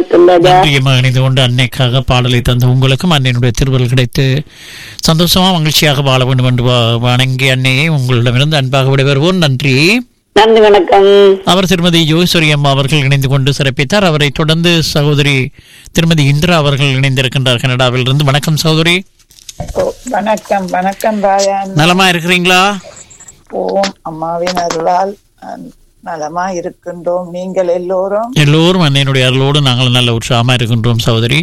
வணக்கம் ராஜா நன்றியம்மா இணைந்து கொண்டு அன்னைக்காக பாடலை தந்த உங்களுக்கும் அன்னையினுடைய திருவருள் கிடைத்து சந்தோஷமா மகிழ்ச்சியாக வாழ வேண்டும் என்று வா- வணங்கி அன்னையை உங்களிடமிருந்து அன்பாக விடைபெறுவோம் நன்றி நன்றி வணக்கம் அவர் திருமதி யோகேஸ்வரி அம்மா அவர்கள் இணைந்து கொண்டு சிறப்பித்தார் அவரை தொடர்ந்து சகோதரி திருமதி இந்திரா அவர்கள் இணைந்திருக்கின்றார் கனடாவிலிருந்து வணக்கம் சகோதரி ஓ, வணக்கம் வணக்கம் ராயன் நலமா இருக்கிறீங்களா ஓம் அம்மாவின் அருளால் அஹ், நலமா இருக்கின்றோம் நீங்கள் எல்லோரும் எல்லோரும் அன்னையினுடைய அருளோடு நாங்கள் நல்ல உற்சாகமா இருக்கின்றோம் சகோதரி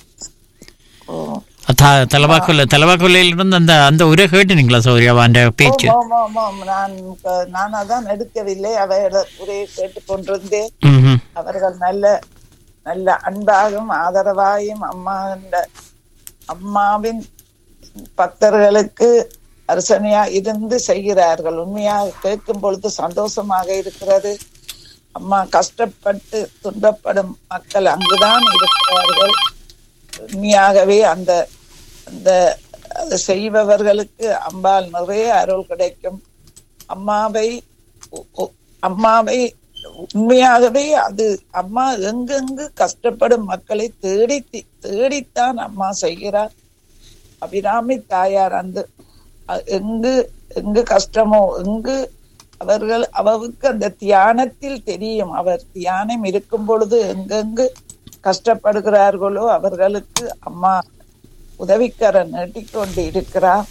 ஓ, த- தலவாக்கொல்ல தலவாக்கொல்லையிலிருந்து அந்த அந்த உரை கேட்டுனீங்களா சகோதரி அவ அந்த பேச்சு ஓம், ஓம், ஓம். நான் க- நான் அதான் எடுக்கவில்லை அவரோட உரையை கேட்டுக்கொண்டிருந்தேன் ம்ஹும். அவர்கள் நல்ல நல்ல அன்பாகவும் ஆதரவாயும் அம்மா அம்மாவின் பக்தர்களுக்கு அரசனையா இருந்து செய்கிறார்கள் உண்மையாக கேட்கும் பொழுது சந்தோஷமாக இருக்கிறது அம்மா கஷ்டப்பட்டு துன்பப்படும் மக்கள் அங்குதான் இருக்கிறார்கள் உண்மையாகவே அந்த அந்த அதை செய்பவர்களுக்கு அம்பால் நிறைய அருள் கிடைக்கும் அம்மாவை ஒ- ஒ- அம்மாவை உண்மையாகவே அது அம்மா எங்கெங்கு கஷ்டப்படும் மக்களை தேடி தி- தேடித்தான் அம்மா செய்கிறார் அபிராமி தாயார் அந்த அ- எங்கு எங்கு கஷ்டமோ எங்கு அவர்கள் அவருக்கு அந்த தியானத்தில் தெரியும் அவர் தியானம் இருக்கும் பொழுது எங்கெங்கு கஷ்டப்படுகிறார்களோ அவர்களுக்கு அம்மா உதவிக்கரம் நீட்டிக்கொண்டு இருக்கிறார்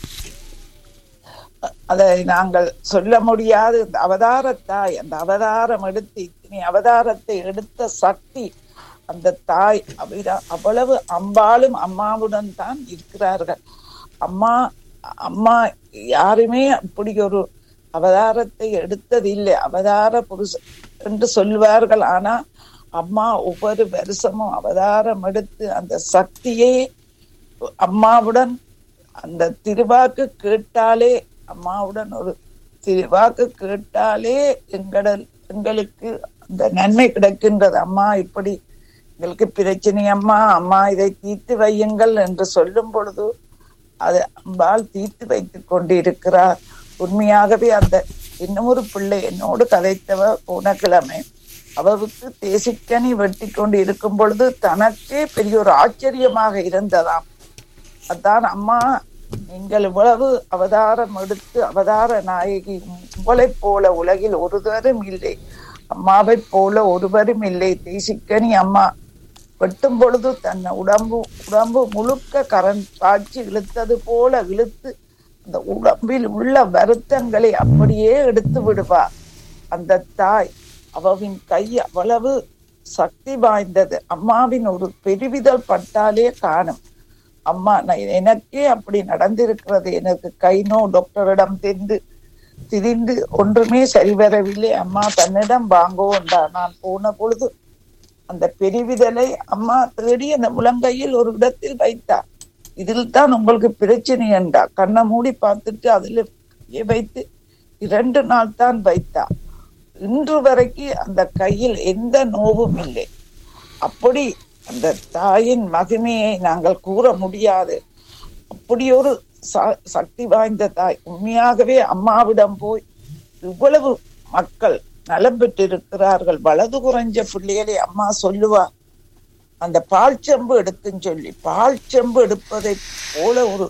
அ- அதை நாங்கள் சொல்ல முடியாது இந்த அவதாரத்தாய் அந்த அவதாரம் எடுத்து இத்தனை அவதாரத்தை எடுத்த சக்தி அந்த தாய் அபிரா அவ்வளவு அம்பாளும் அம்மாவுடன் தான் இருக்கிறார்கள் அம்மா அம்மா யாருமே அப்படி ஒரு அவதாரத்தை எடுத்ததில்லை அவதார புருஷ என்று சொல்வார்கள் ஆனா அம்மா ஒவ்வொரு வருஷமும் அவதாரம் எடுத்து அந்த சக்தியை அம்மாவுடன் அந்த திருவாக்கு கேட்டாலே அம்மாவுடன் ஒரு திருவாக்கு கேட்டாலே எங்கள எங்களுக்கு அந்த நன்மை கிடைக்கின்றது அம்மா இப்படி எங்களுக்கு பிரச்சனை அம்மா அம்மா இதை தீர்த்து வையுங்கள் என்று சொல்லும் பொழுது அது அம்பாள் தீர்த்து வைத்துக் கொண்டிருக்கிறார் உண்மையாகவே அந்த இன்னொரு பிள்ளை என்னோடு கதைத்தவ போன கிழமை அவருக்கு தேசிக்கனி வெட்டி கொண்டு இருக்கும் பொழுது தனக்கே பெரிய ஒரு ஆச்சரியமாக இருந்ததாம் அதான் அம்மா நீங்கள் இவ்வளவு அவதாரம் எடுத்து அவதார நாயகி உங்களைப் போல உலகில் ஒருவரும் இல்லை அம்மாவைப் போல ஒருவரும் இல்லை தேசிக்கனி அம்மா வெட்டும் பொழுது தன்னை உடம்பு உடம்பு முழுக்க கரண் காய்ச்சி இழுத்தது போல இழுத்து அந்த உடம்பில் உள்ள வருத்தங்களை அப்படியே எடுத்து விடுவார் அந்த தாய் அவவின் கை அவ்வளவு சக்தி வாய்ந்தது அம்மாவின் ஒரு பெருவிதல் பட்டாலே காணும் அம்மா நான் எனக்கே அப்படி நடந்திருக்கிறது எனக்கு கை நோ டாக்டரிடம் தெரிந்து திரிந்து ஒன்றுமே சரிவரவில்லை அம்மா தன்னிடம் வாங்குவோண்டா நான் போன பொழுது அந்த பெருவிதலை அம்மா தேடி அந்த முழங்கையில் ஒரு இடத்தில் வைத்தார் இதில் தான் உங்களுக்கு பிரச்சனை என்றா கண்ணை மூடி பார்த்துட்டு அதில் கையை வைத்து இரண்டு நாள் தான் வைத்தார் இன்று வரைக்கும் அந்த கையில் எந்த நோவும் இல்லை அப்படி அந்த தாயின் மகிமையை நாங்கள் கூற முடியாது அப்படி ஒரு ச- சக்தி வாய்ந்த தாய் உண்மையாகவே அம்மாவிடம் போய் இவ்வளவு மக்கள் நலம் பெற்றிருக்கிறார்கள் வலது குறைஞ்ச பிள்ளைகளை அம்மா சொல்லுவா அந்த பால் செம்பு எடுக்குன்னு சொல்லி பால் செம்பு எடுப்பதை போல ஒரு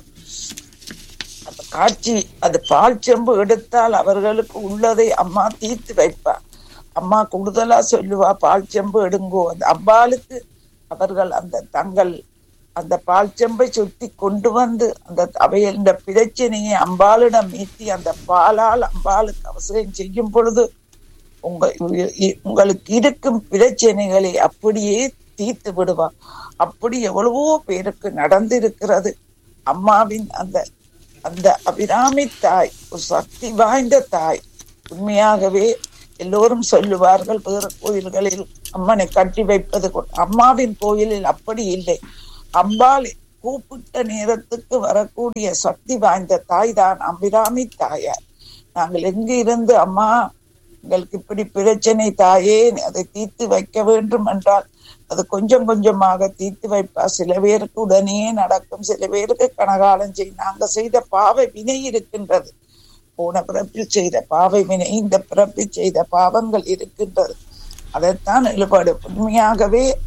அந்த காட்சி அது பால் செம்பு எடுத்தால் அவர்களுக்கு உள்ளதை அம்மா தீர்த்து வைப்பா அம்மா கூடுதலா சொல்லுவா பால் செம்பு எடுங்கோ அந்த அம்பாளுக்கு அவர்கள் அந்த தங்கள் அந்த பால் செம்பை சுத்தி கொண்டு வந்து அந்த அவையில் இந்த பிரச்சனையை அம்பாளிடம் மீட்டி அந்த பாலால் அம்பாளுக்கு அவசியம் செய்யும் பொழுது உங்க இ- உங்களுக்கு இருக்கும் பிரச்சனைகளை அப்படியே தீர்த்து விடுவா அப்படி எவ்வளவோ பேருக்கு நடந்திருக்கிறது அம்மாவின் அந்த அந்த அபிராமி தாய் ஒரு சக்தி வாய்ந்த தாய் உண்மையாகவே எல்லோரும் சொல்லுவார்கள் வேறு கோயில்களில் அம்மனை கட்டி வைப்பது கொ- அம்மாவின் கோயிலில் அப்படி இல்லை அம்பாள் கூப்பிட்ட நேரத்துக்கு வரக்கூடிய சக்தி வாய்ந்த தாய் தான் அபிராமி தாயார் நாங்கள் எங்கு இருந்து அம்மா எங்களுக்கு இப்படி பிரச்சனை தாயே அதை தீர்த்து வைக்க வேண்டும் என்றால் அது கொஞ்சம் கொஞ்சமாக தீர்த்து வைப்பா சில பேருக்கு உடனே நடக்கும் சில பேருக்கு கனகாலம் செய் நாங்க செய்த பாவ வினை இருக்கின்றது போன பிறப்பில் செய்த பாவை வினை இந்த பிறப்பில் செய்த பாவங்கள் இருக்கின்றது அதைத்தான் எழுபாடு உண்மையாகவே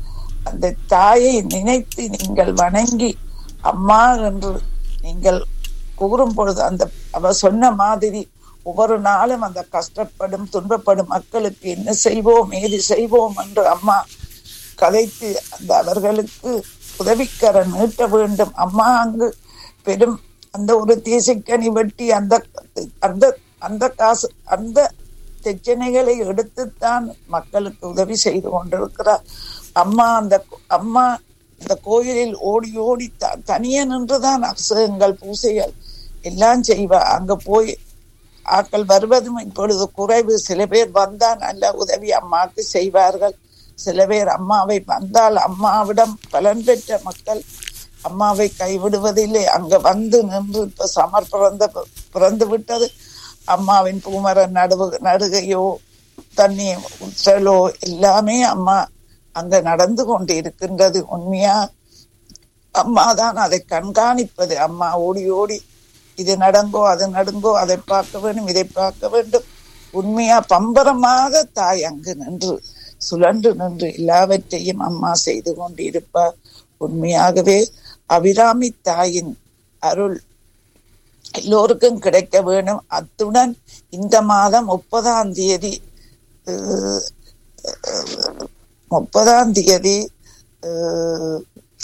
அந்த தாயை நினைத்து நீங்கள் வணங்கி அம்மா என்று நீங்கள் கூறும் பொழுது அந்த அவ சொன்ன மாதிரி ஒவ்வொரு நாளும் அந்த கஷ்டப்படும் துன்பப்படும் மக்களுக்கு என்ன செய்வோம் ஏது செய்வோம் என்று அம்மா கதைத்து அந்த அவர்களுக்கு உதவிக்கர நீட்ட வேண்டும் அம்மா அங்கு பெரும் அந்த ஒரு தேசிக்கனி வெட்டி அந்த அந்த அந்த காசு அந்த பிரச்சனைகளை எடுத்துத்தான் மக்களுக்கு உதவி செய்து கொண்டிருக்கிறார் அம்மா அந்த அம்மா இந்த கோயிலில் ஓடி ஓடி த- தனியே நின்றுதான் அபிஷேகங்கள் பூசைகள் எல்லாம் செய்வா அங்க போய் ஆட்கள் வருவதும் இப்பொழுது குறைவு சில பேர் வந்தா நல்ல உதவி அம்மாவுக்கு செய்வார்கள் சில பேர் அம்மாவை வந்தால் அம்மாவிடம் பலன் பெற்ற மக்கள் அம்மாவை கைவிடுவதில்லை அங்க வந்து நின்று இப்ப சமர் பிறந்த பிறந்து விட்டது அம்மாவின் பூமர நடுவு நடுகையோ தண்ணி உற்றலோ எல்லாமே அம்மா அங்க நடந்து கொண்டு இருக்கின்றது உண்மையா அம்மா தான் அதை கண்காணிப்பது அம்மா ஓடி ஓடி இது நடங்கோ அது நடுங்கோ அதை பார்க்க வேண்டும் இதை பார்க்க வேண்டும் உண்மையா பம்பரமாக தாய் அங்கு நின்று சுழன்று நின்று எல்லாவற்றையும் அம்மா செய்து கொண்டிருப்பார் உண்மையாகவே அபிராமி தாயின் அருள் எல்லோருக்கும் கிடைக்க வேணும் அத்துடன் இந்த மாதம் முப்பதாம் தேதி அஹ், அஹ், முப்பதாம் தேதி அஹ்,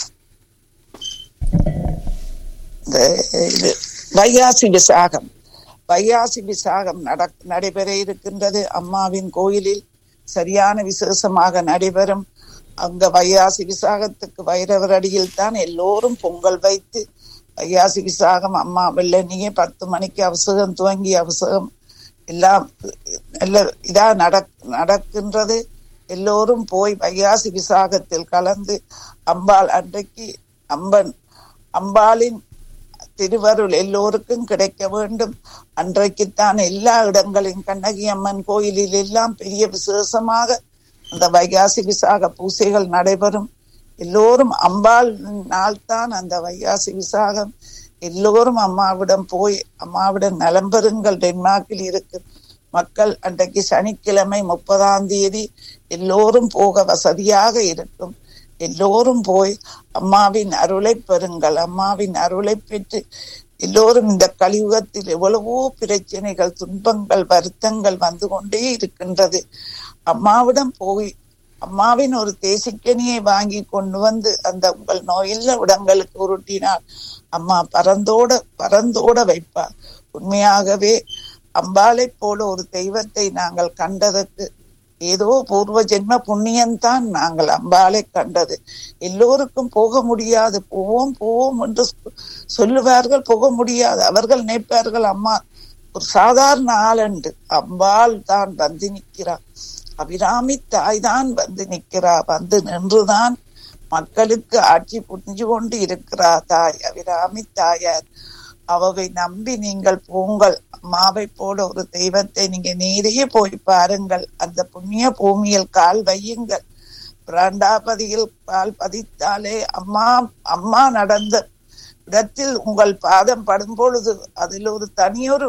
இந்த இது வைகாசி விசாகம் வைகாசி விசாகம் நட நடைபெற இருக்கின்றது அம்மாவின் கோயிலில் சரியான விசேஷமாக நடைபெறும் அங்க வைகாசி விசாகத்துக்கு வைரவர் அடியில் தான் எல்லோரும் பொங்கல் வைத்து வைகாசி விசாகம் அம்மா வெள்ளனியே பத்து மணிக்கு அபிஷேகம் துவங்கி அபிஷேகம் எல்லாம் நல்ல இதா நடக் நடக்கின்றது எல்லோரும் போய் வைகாசி விசாகத்தில் கலந்து அம்பாள் அன்றைக்கு அம்பன் அம்பாளின் திருவருள் எல்லோருக்கும் கிடைக்க வேண்டும் அன்றைக்குத்தான் எல்லா இடங்களின் கண்ணகி அம்மன் கோயிலில் எல்லாம் பெரிய விசேஷமாக அந்த வைகாசி விசாக பூசைகள் நடைபெறும் எல்லோரும் அம்பாள் நாள் தான் அந்த வைகாசி விசாகம் எல்லோரும் அம்மாவிடம் போய் அம்மாவிடம் நலம் பெறுங்கள் டென்மார்க்கில் இருக்கு மக்கள் அன்றைக்கு சனிக்கிழமை முப்பதாம் தேதி எல்லோரும் போக வசதியாக இருக்கும் எல்லோரும் போய் அம்மாவின் அருளை பெறுங்கள் அம்மாவின் அருளை பெற்று எல்லோரும் இந்த கலியுகத்தில் எவ்வளவோ பிரச்சனைகள் துன்பங்கள் வருத்தங்கள் வந்து கொண்டே இருக்கின்றது அம்மாவிடம் போய் அம்மாவின் ஒரு தேசிக்கனியை வாங்கி கொண்டு வந்து அந்த உங்கள் நோயில்ல இடங்களுக்கு உருட்டினால் அம்மா பறந்தோட பறந்தோட வைப்பார் உண்மையாகவே அம்பாளை போல ஒரு தெய்வத்தை நாங்கள் கண்டதற்கு ஏதோ பூர்வ ஜென்ம புண்ணியம்தான் நாங்கள் அம்பாளை கண்டது எல்லோருக்கும் போக முடியாது போவோம் போவோம் என்று சொ- சொல்லுவார்கள் போக முடியாது அவர்கள் நினைப்பார்கள் அம்மா ஒரு சாதாரண ஆளண்டு அம்பாள் தான் வந்து நிற்கிறார் அபிராமி தாய் தான் வந்து நிற்கிறா வந்து நின்றுதான் மக்களுக்கு ஆட்சி புரிஞ்சு கொண்டு இருக்கிறா தாய் அபிராமி தாயார் அவவை நம்பி நீங்கள் போங்கள் அம்மாவை போல ஒரு தெய்வத்தை நீங்க நேரே போய் பாருங்கள் அந்த புண்ணிய பூமியில் கால் வையுங்கள் பிராண்டாபதியில் கால் பதித்தாலே அம்மா அம்மா நடந்த இடத்தில் உங்கள் பாதம் படும் பொழுது அதில் ஒரு தனியொரு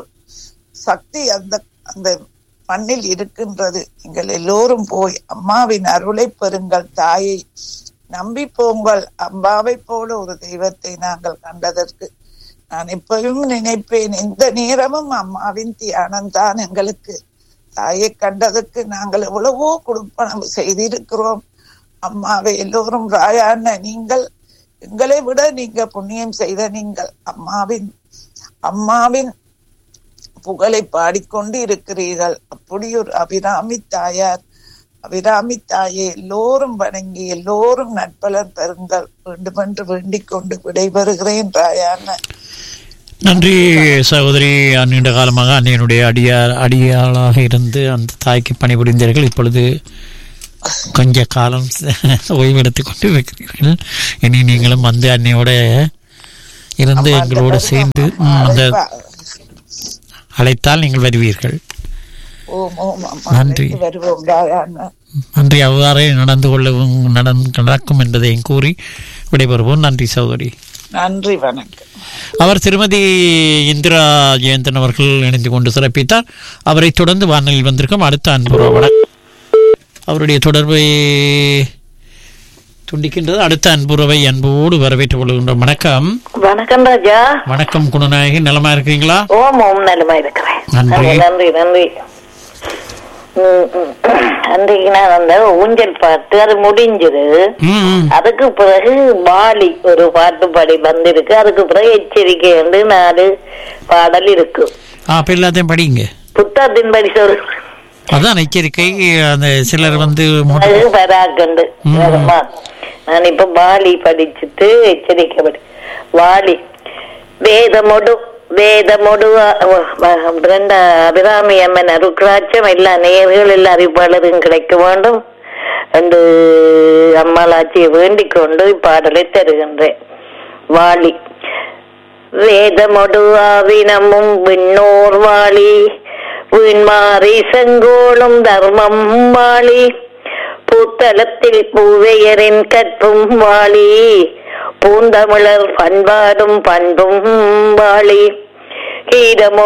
சக்தி அந்த அந்த மண்ணில் இருக்கின்றது நீங்கள் எல்லோரும் போய் அம்மாவின் அருளை பெறுங்கள் தாயை நம்பி போங்கள் அம்பாவை போல ஒரு தெய்வத்தை நாங்கள் கண்டதற்கு நான் எப்பவும் நினைப்பேன் இந்த நேரமும் அம்மாவின் தியானம் தான் எங்களுக்கு தாயை கண்டதற்கு நாங்கள் எவ்வளவோ கொடுப்பனம் செய்திருக்கிறோம் அம்மாவை எல்லோரும் ராயான நீங்கள் எங்களை விட நீங்க புண்ணியம் செய்த நீங்கள் அம்மாவின் அம்மாவின் புகழை பாடிக்கொண்டு இருக்கிறீர்கள் அப்படி ஒரு அபிராமி தாயார் அபிராமி தாயை எல்லோரும் வணங்கி எல்லோரும் நட்பலன் பெறுங்கள் வேண்டுமென்று வேண்டிக் கொண்டு விடைபெறுகிறேன் ராயான நன்றி சகோதரி நீண்ட காலமாக அன்னையனுடைய அடியார் அடியாளாக இருந்து அந்த தாய்க்கு பணிபுரிந்தீர்கள் இப்பொழுது கொஞ்ச காலம் ஓய்வெடுத்துக் கொண்டு இருக்கிறீர்கள் இனி நீங்களும் வந்து அன்னையோட இருந்து எங்களோடு சேர்ந்து ம், அந்த அழைத்தால் நீங்கள் வருவீர்கள் ஓம் ஓம் அம்மா நன்றி. அழைத்து வருவோம் ராயான நன்றி அவ்வாறே நடந்து கொள்ளவும் நடந் நடக்கும் என்பதையும் கூறி விடைபெறுவோம் நன்றி சகோதரி நன்றி வணக்கம் அவர் திருமதி இந்திரா ஜெயந்தன் அவர்கள் இணைந்து கொண்டு சிறப்பித்தார் அவரை தொடர்ந்து வானொலியில் வந்திருக்கும் அடுத்த அன்புறவன அவருடைய தொடர்பை துண்டிக்கின்றது அடுத்த அன்புறவை அன்போடு வரவேற்றுக் கொள்கின்றோம் வணக்கம் வணக்கம் ராஜா வணக்கம் குணநாயகி நலமா இருக்கிறீங்களா ஓம் ஓம் நலமா இருக்கிறேன் நன்றி. நன்றி நன்றி ம், ம். அன்றைக்கு நான் அந்த ஊஞ்சல் பாட்டு அது முடிஞ்சது ம், ம். அதுக்கு பிறகு பாலி ஒரு பாட்டு பாடி வந்திருக்கு அதுக்கு பிறகு எச்சரிக்கை வந்து நாலு பாடல் இருக்கு ஆ, அப்ப எல்லாத்தையும் படிங்க புத்தகத்தின் படி சொல் அதான் எச்சரிக்கை அந்த சிலர் வந்து மொட்டை- அது வராக்கண்டு ம். வருமா நான் இப்ப பாலி படிச்சுட்டு எச்சரிக்கை படி வாலி வேதமொடு வேதமொடு பிரண்ட அபிராமி அம்மன் அருட்ராட்சம் எல்லா நேர்கள் எல்லா அறிவாளரும் கிடைக்க வேண்டும் என்று அம்மாளாச்சியை வேண்டிக் கொண்டு இப்பாடலை தருகின்றேன் வாலி வேதமொடு ஆவினமும் விண்ணோர் வாளி வீண்மாறி செங்கோளும் தர்மம் வாளி பூத்தலத்தில் பூவையரின் கற்பும் வாளி பூந்தமிழர் பண்பாடும் பண்பும் வாளி கீரமோ